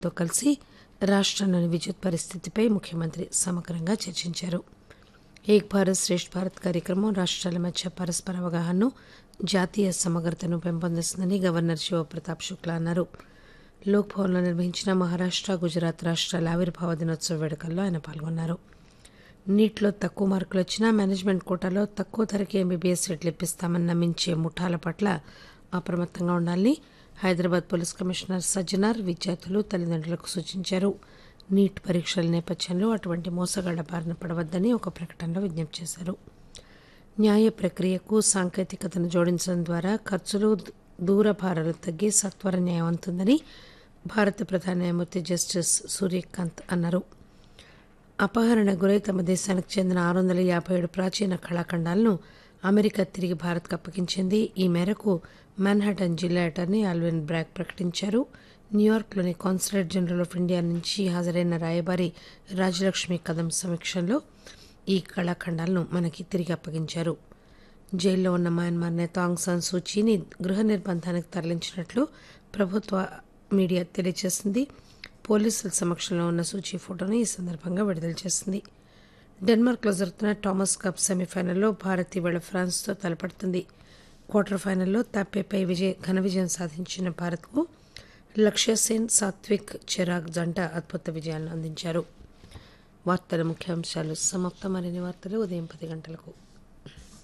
తో కలిసి రాష్టంలోని విద్యుత్ పరిస్థితిపై ముఖ్యమంత్రి సమగ్రంగా చర్చించారు ఏక్ భారత్ శ్రేష్ఠ్ భారత్ కార్యక్రమం రాష్ట్రాల మధ్య పరస్పర అవగాహనను జాతీయ సమగ్రతను పెంపొందిస్తుందని గవర్నర్ శివప్రతాప్ శుక్లా అన్నారు లోక్ భవన్లో నిర్వహించిన మహారాష్ట గుజరాత్ రాష్ట్రాల ఆవిర్భావ దినోత్సవ వేడుకల్లో ఆయన పాల్గొన్నారు నీట్లో తక్కువ మార్కులు వచ్చినా మేనేజ్మెంట్ కోటాలో తక్కువ ధరకే ఎంబీబీఎస్ సీట్లు ఇప్పిస్తామని నమ్మించే ముఠాల పట్ల అప్రమత్తంగా ఉండాలని హైదరాబాద్ పోలీస్ కమిషనర్ సజ్జనార్ విద్యార్థులు తల్లిదండ్రులకు సూచించారు నీట్ పరీక్షల నేపథ్యంలో అటువంటి మోసగాళ్ల బారిన పడవద్దని ఒక ప్రకటనలో విజ్ఞప్తి చేశారు న్యాయ ప్రక్రియకు సాంకేతికతను జోడించడం ద్వారా ఖర్చులు దూర భారాలు తగ్గి సత్వర న్యాయం అందుతుందని భారత ప్రధాన న్యాయమూర్తి జస్టిస్ సూర్యకాంత్ అన్నారు అపహరణ గురై తమ దేశానికి చెందిన ఆరు వందల యాభై ఏడు ప్రాచీన కళాఖండాలను అమెరికా తిరిగి భారత్కు అప్పగించింది ఈ మేరకు మాన్హాటన్ జిల్లా అటార్నీ ఆల్విన్ బ్రాగ్ ప్రకటించారు న్యూయార్క్లోని కాన్సులేట్ జనరల్ ఆఫ్ ఇండియా నుంచి హాజరైన రాయబారి రాజలక్ష్మి కదం సమీక్షంలో ఈ కళాఖండాలను మనకి తిరిగి అప్పగించారు జైల్లో ఉన్న మయన్మార్ నేత ఆంగ్ సాన్ సూచీని గృహ నిర్బంధానికి తరలించినట్లు ప్రభుత్వ మీడియా తెలియజేసింది పోలీసుల సమక్షంలో ఉన్న సూచీ ఫోటోను ఈ సందర్భంగా విడుదల చేసింది డెన్మార్క్లో జరుగుతున్న థామస్ కప్ సెమీఫైనల్లో భారత్ ఇవాళ ఫ్రాన్స్తో తలపడుతుంది క్వార్టర్ ఫైనల్లో తాపేపై విజయ ఘన విజయం సాధించిన భారత్కు లక్ష్య సేన్ సాత్విక్ చిరాగ్ జంట అద్భుత విజయాలను అందించారు వార్తల ముఖ్యాంశాలు సమాప్తం మరిన్ని వార్తలు ఉదయం పది గంటలకు